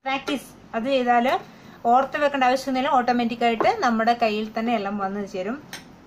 Practice അത് ചെയ്താൽ ഓർത്ത് വെക്കേണ്ട ആവശ്യമൊന്നുമില്ല ഓട്ടോമാറ്റിക് ആയിട്ട് നമ്മുടെ കയ്യിൽ തന്നെ എല്ലാം വന്നു ചേരും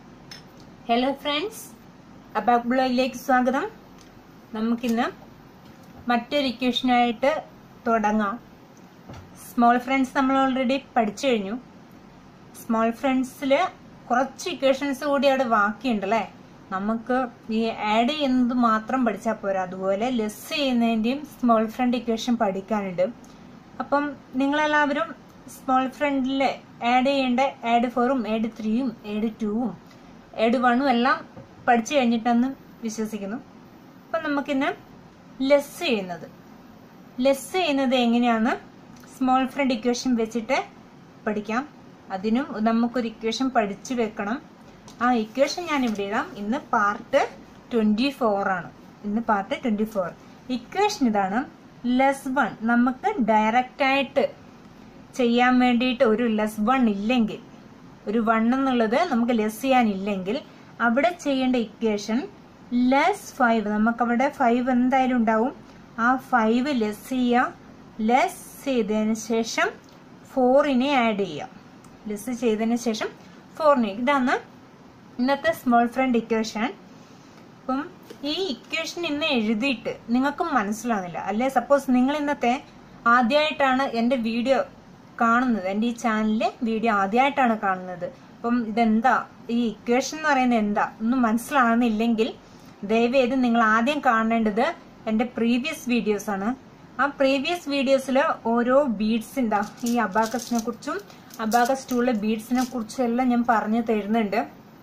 ഹലോ ഫ്രണ്ട്സ് അബാക് ബ്ലോഗിലേക്ക് സ്വാഗതം നമുക്കിന്ന് മറ്റൊരു ഇക്വേഷനായിട്ട് തുടങ്ങാം സ്മോൾ ഫ്രണ്ട്സ് നമ്മൾ ഓൾറെഡി പഠിച്ചു കഴിഞ്ഞു സ്മോൾ ഫ്രണ്ട്സിൽ കുറച്ച് ഇക്വേഷൻസ് കൂടി അവിടെ ബാക്കിയുണ്ട് അല്ലേ നമുക്ക് ഈ ആഡ് ചെയ്യുന്നത് മാത്രം പഠിച്ചാൽ പോരാ അതുപോലെ ലെസ് ചെയ്യുന്നതിൻ്റെയും സ്മോൾ ഫ്രണ്ട് ഇക്വേഷൻ പഠിക്കാനുണ്ട് അപ്പം നിങ്ങളെല്ലാവരും സ്മോൾ ഫ്രണ്ടിൽ ആഡ് ചെയ്യേണ്ട ആഡ് ഫോറും ആഡ് ത്രീയും ആഡ് ടൂവും ആഡ് വണ്ണും എല്ലാം പഠിച്ചു കഴിഞ്ഞിട്ടെന്ന് വിശ്വസിക്കുന്നു അപ്പം നമുക്കിന്ന് ലെസ് ചെയ്യുന്നത് ലെസ് ചെയ്യുന്നത് എങ്ങനെയാന്ന് സ്മോൾ ഫ്രണ്ട് ഇക്വേഷൻ വെച്ചിട്ട് പഠിക്കാം അതിനും നമുക്കൊരു ഇക്വേഷൻ പഠിച്ചു വെക്കണം ആ ഇക്വേഷൻ ഞാൻ ഇവിടെ ഇടാം ഇന്ന് പാർട്ട് ട്വന്റി ഫോർ ആണ് ഇന്ന് പാർട്ട് ട്വന്റി ഫോർ ഇക്വേഷൻ ഇതാണ് ലെസ് വൺ നമുക്ക് ഡയറക്റ്റ് ആയിട്ട് ചെയ്യാൻ വേണ്ടിയിട്ട് ഒരു ലെസ് വൺ ഇല്ലെങ്കിൽ ഒരു വൺ എന്നുള്ളത് നമുക്ക് ലെസ് ചെയ്യാനില്ലെങ്കിൽ അവിടെ ചെയ്യേണ്ട ഇക്വേഷൻ ലെസ് ഫൈവ് നമുക്ക് അവിടെ ഫൈവ് എന്തായാലും ഉണ്ടാവും ആ ഫൈവ് ലെസ് ചെയ്യാം ലെസ് ചെയ്തതിന് ശേഷം ഫോറിനെ ആഡ് ചെയ്യാം ലെസ് ചെയ്തതിന് ശേഷം ഫോറിനെ ഇതാണ് ഇന്നത്തെ സ്മോൾ ഫ്രണ്ട് ഇക്വേഷൻ അപ്പം ഈ ഇക്വേഷൻ ഇന്ന് എഴുതിയിട്ട് നിങ്ങൾക്കും മനസ്സിലാവുന്നില്ല അല്ലെ സപ്പോസ് നിങ്ങൾ ഇന്നത്തെ ആദ്യമായിട്ടാണ് എൻ്റെ വീഡിയോ കാണുന്നത് എൻ്റെ ഈ ചാനലിലെ വീഡിയോ ആദ്യമായിട്ടാണ് കാണുന്നത് അപ്പം ഇതെന്താ ഈ ഇക്വേഷൻ എന്ന് പറയുന്നത് എന്താ ഒന്നും മനസ്സിലാകുന്നില്ലെങ്കിൽ ദയവേത് നിങ്ങൾ ആദ്യം കാണേണ്ടത് എൻ്റെ പ്രീവിയസ് വീഡിയോസ് ആണ് ആ പ്രീവിയസ് വീഡിയോസിൽ ഓരോ ബീഡ്സിൻ്റെ ഈ അബാക്കസിനെ കുറിച്ചും അബാക്കസ് ടൂളിലെ ബീഡ്സിനെ കുറിച്ചും എല്ലാം ഞാൻ പറഞ്ഞു തരുന്നുണ്ട്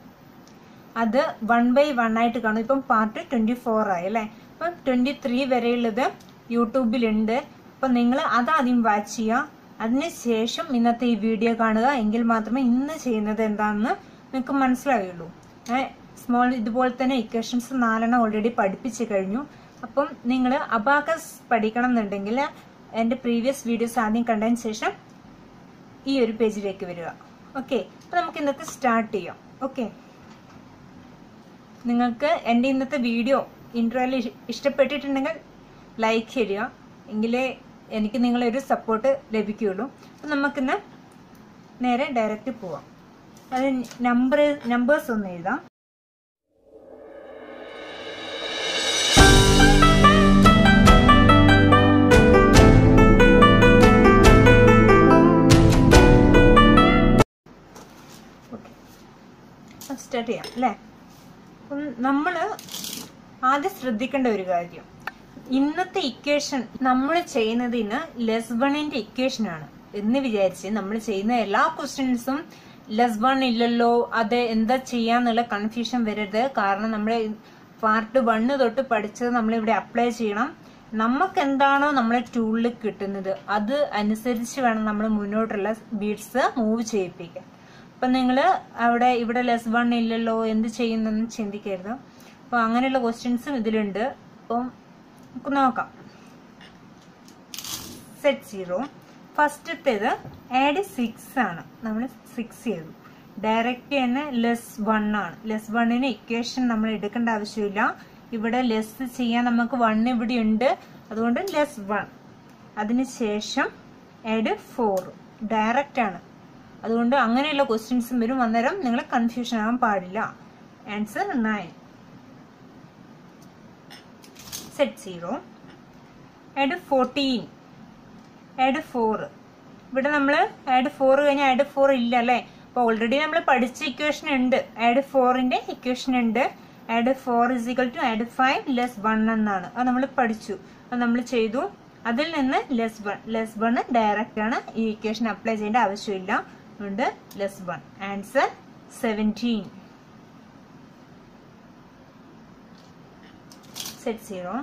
അത് വൺ ബൈ വൺ ആയിട്ട് കാണും ഇപ്പം പാർട്ട് ട്വന്റി ഫോർ ആയി അല്ലേ അപ്പം ട്വന്റി ത്രീ വരെയുള്ളത് യൂട്യൂബിലുണ്ട് അപ്പം നിങ്ങൾ അത് ആദ്യം വാച്ച് ചെയ്യുക അതിനുശേഷം ഇന്നത്തെ ഈ വീഡിയോ കാണുക എങ്കിൽ മാത്രമേ ഇന്ന് ചെയ്യുന്നത് എന്താണെന്ന് നിങ്ങൾക്ക് മനസ്സിലാവുള്ളൂ സ്മോൾ ഇതുപോലെ തന്നെ ഇക്വേഷൻസ് നാലെണ്ണം ഓൾറെഡി പഠിപ്പിച്ചു കഴിഞ്ഞു അപ്പം നിങ്ങൾ അബാക്കസ് പഠിക്കണം എന്നുണ്ടെങ്കിൽ എൻ്റെ പ്രീവിയസ് വീഡിയോസ് ആദ്യം കണ്ടതിന് ശേഷം ഈ ഒരു പേജിലേക്ക് വരിക ഓക്കെ അപ്പം നമുക്ക് ഇന്നത്തെ സ്റ്റാർട്ട് ചെയ്യാം ഓക്കെ നിങ്ങൾക്ക് എൻ്റെ ഇന്നത്തെ വീഡിയോ ഇൻട്രോയിൽ ഇഷ്ടപ്പെട്ടിട്ടുണ്ടെങ്കിൽ ലൈക്ക് ചെയ്യുക എങ്കിലേ എനിക്ക് നിങ്ങളൊരു സപ്പോർട്ട് ലഭിക്കുകയുള്ളൂ അപ്പം നമുക്കിന്ന് നേരെ ഡയറക്റ്റ് പോവാം അത് നമ്പർ നമ്പേഴ്സ് ഒന്ന് എഴുതാം സ്റ്റാർട്ട് ചെയ്യാം അല്ലേ അപ്പം നമ്മൾ ആദ്യം ശ്രദ്ധിക്കേണ്ട ഒരു കാര്യം ഇന്നത്തെ ഇക്വേഷൻ നമ്മൾ ചെയ്യുന്നതിന് ലെസ് വണ്ണിന്റെ ഇക്വേഷൻ ആണ് എന്ന് വിചാരിച്ച് നമ്മൾ ചെയ്യുന്ന എല്ലാ ക്വസ്റ്റ്യൻസും ലെസ് വൺ ഇല്ലല്ലോ അത് എന്താ ചെയ്യാന്നുള്ള കൺഫ്യൂഷൻ വരരുത് കാരണം നമ്മൾ പാർട്ട് വണ്ണ് തൊട്ട് പഠിച്ചത് നമ്മൾ ഇവിടെ അപ്ലൈ ചെയ്യണം നമുക്ക് എന്താണോ നമ്മളെ ടൂളിൽ കിട്ടുന്നത് അത് അനുസരിച്ച് വേണം നമ്മൾ മുന്നോട്ടുള്ള ബീഡ്സ് മൂവ് ചെയ്യിപ്പിക്കാൻ അപ്പം നിങ്ങൾ അവിടെ ഇവിടെ ലെസ് വൺ ഇല്ലല്ലോ എന്ത് ചെയ്യുന്നെന്ന് ചിന്തിക്കരുത് അപ്പോൾ അങ്ങനെയുള്ള ക്വസ്റ്റ്യൻസും ഇതിലുണ്ട് അപ്പം നമുക്ക് നോക്കാം സെറ്റ് സീറോ ഫസ്റ്റത്തേത് ആഡ് സിക്സ് ആണ് നമ്മൾ സിക്സ് ചെയ്തു ഡയറക്റ്റ് തന്നെ ലെസ് വൺ ആണ് ലെസ് വണ്ണിന് ഇക്വേഷൻ നമ്മൾ എടുക്കേണ്ട ആവശ്യമില്ല ഇവിടെ ലെസ് ചെയ്യാൻ നമുക്ക് വൺ ഇവിടെ ഉണ്ട് അതുകൊണ്ട് ലെസ് വൺ അതിനുശേഷം ആഡ് ഫോർ ഡയറക്റ്റ് ആണ് അതുകൊണ്ട് അങ്ങനെയുള്ള ക്വസ്റ്റ്യൻസും വരും അന്നേരം നിങ്ങൾ കൺഫ്യൂഷൻ ആകാൻ പാടില്ല answer nine set zero add fourteen add four ഇവിടെ നമ്മൾ ആഡ് ഫോർ കഴിഞ്ഞാൽ ആഡ് ഫോർ ഇല്ല അല്ലേ അപ്പോൾ ഓൾറെഡി നമ്മൾ പഠിച്ച ഇക്വേഷൻ ഉണ്ട് ആഡ് ഫോറിന്റെ ഇക്വേഷൻ ഉണ്ട് add four is equal to add five less one എന്നാണ് അത് നമ്മൾ പഠിച്ചു അത് നമ്മൾ ചെയ്തു അതിൽ നിന്ന് less one less one direct ആണ് ഈ ഇക്വേഷൻ അപ്ലൈ ചെയ്യേണ്ട ആവശ്യമില്ല അതുകൊണ്ട് less one answer seventeen set zero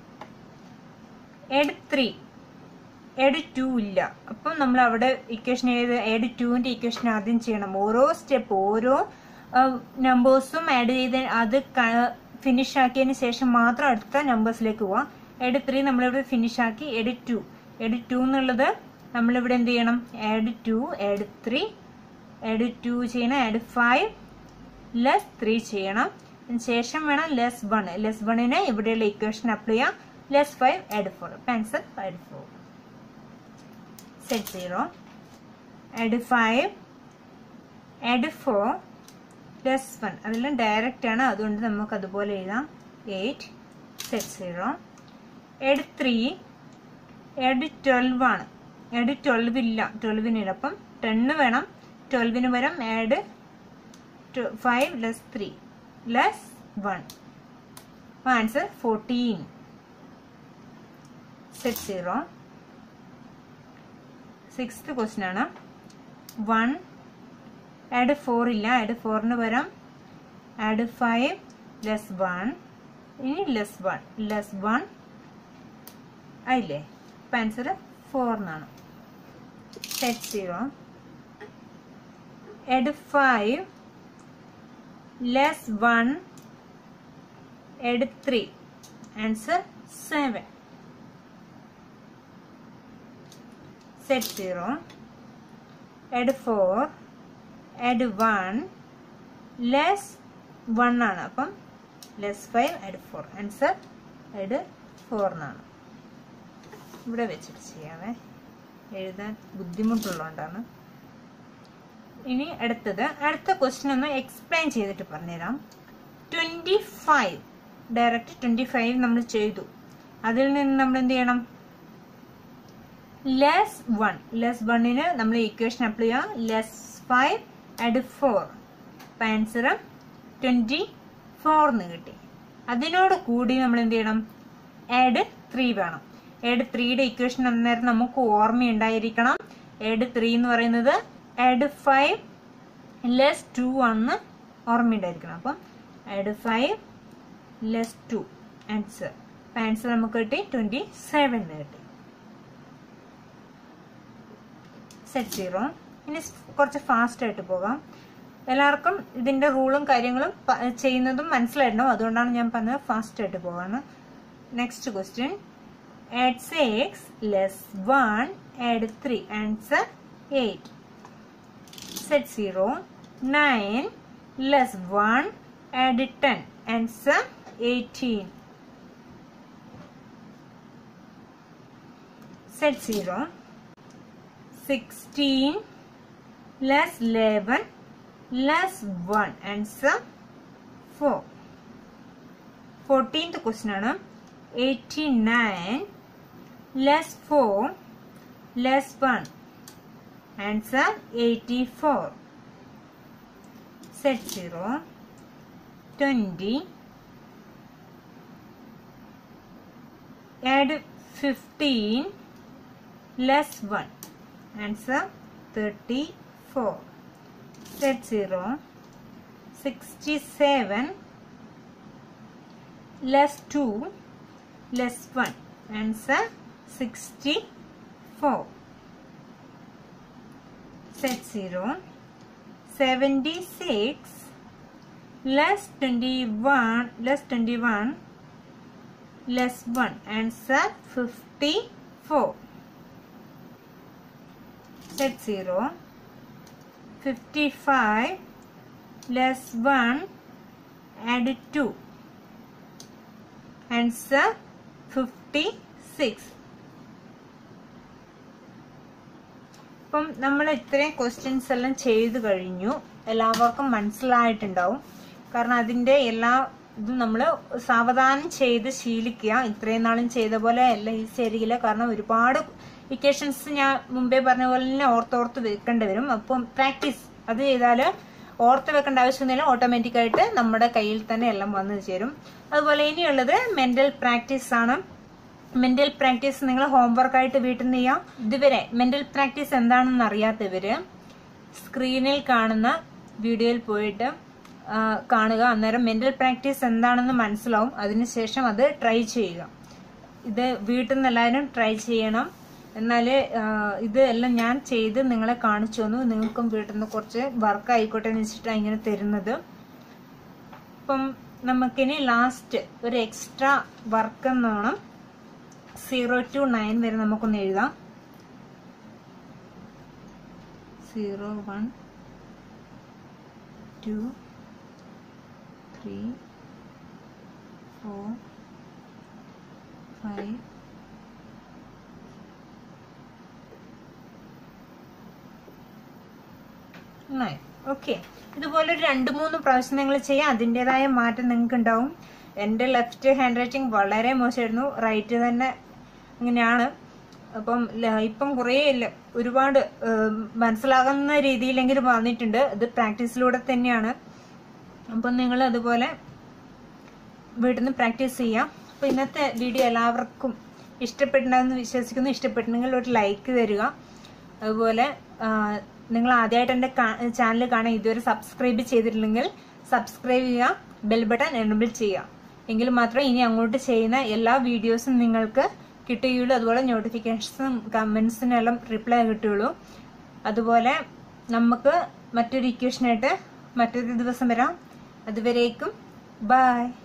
add three add two ഇല്ല അപ്പം നമ്മൾ അവിടെ ഇക്വേഷൻ ഏത് എഡ് ടുവിൻ്റെ ഇക്വേഷൻ ആദ്യം ചെയ്യണം ഓരോ സ്റ്റെപ്പ് ഓരോ നമ്പേഴ്സും ആഡ് ചെയ്ത് അത് ഫിനിഷ് ആക്കിയതിന് ശേഷം മാത്രം അടുത്ത നമ്പേഴ്സിലേക്ക് പോവാം എഡ് ത്രീ നമ്മളിവിടെ ഫിനിഷ് ആക്കി എഡ് ടു എഡ് ടു എന്നുള്ളത് നമ്മളിവിടെ എന്ത് ചെയ്യണം add two add three add two ചെയ്യണം ആഡ് ഫൈവ് ലെസ് ത്രീ ചെയ്യണം ശേഷം വേണം ലെസ് വൺ ലെസ് വണ്ണിന് ഇവിടെയുള്ള ഇക്വേഷൻ അപ്ലൈ ചെയ്യാം less five add four answer add four set zero add five add four plus one അതെല്ലാം ഡയറക്റ്റ് ആണ് അതുകൊണ്ട് നമുക്ക് അതുപോലെ എഴുതാം eight set zero add three add twelve ആണ് ആഡ് ട്വൽവ് ഇല്ല ട്വൽവിനില്ല അപ്പം ടെന്ന് വേണം ട്വൽവിന് പകരം add five less three less one answer fourteen set zero sixth question ആണ് വൺ ആഡ് ഫോർ ഇല്ല ആഡ് ഫോറിന് പകരം ആഡ് ഫൈവ് ലെസ് വൺ ഇനി ലെസ് വൺ ലെസ് വൺ ആയില്ലേ അപ്പം ആൻസർ ഫോർ എന്നാണ് set zero add 5 less 1 add 3 answer 7 set 0 add 4 add 1 less 1 ആണ് അപ്പം less five add four answer add four എന്നാണ് ഇവിടെ വെച്ചിട്ട് ചെയ്യാവേ എഴുതാൻ ബുദ്ധിമുട്ടുള്ളതുകൊണ്ടാണ് ഇനി അടുത്തത് അടുത്ത ക്വസ്റ്റ്യൻ ഒന്ന് എക്സ്പ്ലെയിൻ ചെയ്തിട്ട് പറഞ്ഞുതരാം twenty five direct twenty five നമ്മൾ ചെയ്തു അതിൽ നിന്ന് നമ്മൾ എന്ത് ചെയ്യണം ലെസ് വൺ ലെസ് വണ്ണിന് നമ്മൾ ഇക്വേഷൻ അപ്ലൈ ചെയ്യാം ലെസ് ഫൈവ് ആഡ് ഫോർ അപ്പം ആൻസർ ട്വൻറ്റി ഫോർ എന്ന് കിട്ടി അതിനോട് കൂടി നമ്മൾ എന്ത് ചെയ്യണം ആഡ് ത്രീ വേണം ആഡ് ത്രീയുടെ ഇക്വേഷൻ അന്നേരം നമുക്ക് ഓർമ്മയുണ്ടായിരിക്കണം ആഡ് ത്രീ എന്ന് പറയുന്നത് ആഡ് ഫൈവ് ലെസ് ടു ആണെന്ന് ഓർമ്മയുണ്ടായിരിക്കണം അപ്പം add five less two answer അപ്പം ആൻസർ നമുക്ക് കിട്ടി ട്വൻറ്റി സെവൻ കിട്ടി സെറ്റ് സീറോ ഇനി കുറച്ച് ഫാസ്റ്റ് ആയിട്ട് പോകാം എല്ലാവർക്കും ഇതിന്റെ റൂളും കാര്യങ്ങളും ചെയ്യുന്നതും മനസ്സിലായിരുന്നു അതുകൊണ്ടാണ് ഞാൻ പറഞ്ഞത് ഫാസ്റ്റ് ആയിട്ട് പോകാണ് next question add six less one add three answer eight set 0 9 less 1 add 10 answer 18 set 0 16 less 11 less 1 answer 4 14th question ആണ് 89 less 4 less 1 Answer 84. Set 0. 20. Add 15 less 1. Answer 34. Set 0. 67 less 2 less 1. Answer 64. set 0 76 less 21 less 21 less 1 answer 54 set 0 55 less 1 add 2 answer 56 അപ്പം നമ്മൾ ഇത്രയും questions എല്ലാം ചെയ്തു കഴിഞ്ഞു എല്ലാവർക്കും മനസ്സിലായിട്ടുണ്ടാവും കാരണം അതിൻ്റെ എല്ലാ ഇതും നമ്മൾ സാവധാനം ചെയ്ത് ശീലിക്കുക ഇത്രയും നാളും ചെയ്ത പോലെ അല്ല ഈ ശരിയില്ല കാരണം ഒരുപാട് ഇക്വേഷൻസ് ഞാൻ മുമ്പേ പറഞ്ഞ പോലെ തന്നെ ഓർത്തോർത്ത് വെക്കേണ്ടി വരും അപ്പം പ്രാക്ടീസ് അത് ചെയ്താൽ ഓർത്ത് വെക്കേണ്ട ആവശ്യമൊന്നുമില്ല ഓട്ടോമാറ്റിക്കായിട്ട് നമ്മുടെ കയ്യിൽ തന്നെ എല്ലാം വന്നു ചേരും അതുപോലെ ഇനിയുള്ളത് മെന്റൽ പ്രാക്ടീസ് ആണ് മെന്റൽ പ്രാക്ടീസ് നിങ്ങൾ ഹോംവർക്ക് ആയിട്ട് വീട്ടിൽ നിന്ന് ചെയ്യാം ഇതുവരെ മെന്റൽ പ്രാക്ടീസ് എന്താണെന്ന് അറിയാത്തവര് സ്ക്രീനിൽ കാണുന്ന വീഡിയോയിൽ പോയിട്ട് കാണുക അന്നേരം മെന്റൽ പ്രാക്ടീസ് എന്താണെന്ന് മനസ്സിലാവും അതിനുശേഷം അത് ട്രൈ ചെയ്യുക ഇത് വീട്ടിൽ നിന്ന് എല്ലാവരും ട്രൈ ചെയ്യണം എന്നാൽ ഇത് എല്ലാം ഞാൻ ചെയ്ത് നിങ്ങളെ കാണിച്ചു തന്നു നിങ്ങൾക്കും വീട്ടിൽ നിന്ന് കുറച്ച് വർക്ക് ആയിക്കോട്ടെ എന്ന് വെച്ചിട്ടാണ് ഇങ്ങനെ തരുന്നത് അപ്പം നമുക്കിനി ലാസ്റ്റ് ഒരു എക്സ്ട്രാ വർക്ക് എന്നോണം സീറോ ടു നയൻ വരെ നമുക്കൊന്ന് എഴുതാം zero one two three four five nine okay ഇതുപോലെ ഒരു രണ്ട് മൂന്ന് പ്രാവശ്യം നിങ്ങൾ ചെയ്യാം അതിൻ്റെതായ മാറ്റം നിങ്ങൾക്ക് ഉണ്ടാവും എൻ്റെ ലെഫ്റ്റ് ഹാൻഡ് റൈറ്റിംഗ് വളരെ മോശമായിരുന്നു റൈറ്റ് തന്നെ ഇങ്ങനെയാണ് അപ്പം ല- ഇപ്പം കുറേ ല- ഒരുപാട് ഏം, മനസ്സിലാകുന്ന രീതിയിലെങ്കിലും വന്നിട്ടുണ്ട് ഇത് പ്രാക്ടീസിലൂടെ തന്നെയാണ് അപ്പം നിങ്ങൾ അതുപോലെ വീട്ടിൽ നിന്ന് പ്രാക്ടീസ് ചെയ്യാം അപ്പോൾ ഇന്നത്തെ വീഡിയോ എല്ലാവർക്കും ഇഷ്ടപ്പെട്ടിട്ടുണ്ടെന്ന് വിശ്വസിക്കുന്നു ഇഷ്ടപ്പെട്ടിട്ടുണ്ടെങ്കിൽ ഒരു ലൈക്ക് തരിക അതുപോലെ ആ, നിങ്ങൾ ആദ്യമായിട്ട് എൻ്റെ ചാനൽ കാണാൻ ഇതുവരെ സബ്സ്ക്രൈബ് ചെയ്തിട്ടില്ലെങ്കിൽ സബ്സ്ക്രൈബ് ചെയ്യുക ബെൽ ബട്ടൺ എനബിൾ ചെയ്യുക എങ്കിൽ മാത്രമേ ഇനി അങ്ങോട്ട് ചെയ്യുന്ന എല്ലാ വീഡിയോസും നിങ്ങൾക്ക് കിട്ടുകയുള്ളൂ അതുപോലെ നോട്ടിഫിക്കേഷൻസും കമൻസിനെല്ലാം റിപ്ലൈ കിട്ടുകയുള്ളൂ അതുപോലെ നമുക്ക് മറ്റൊരു ഇക്വേഷനായിട്ട് മറ്റൊരു ദിവസം വരാം അതുവരേക്കും ബൈ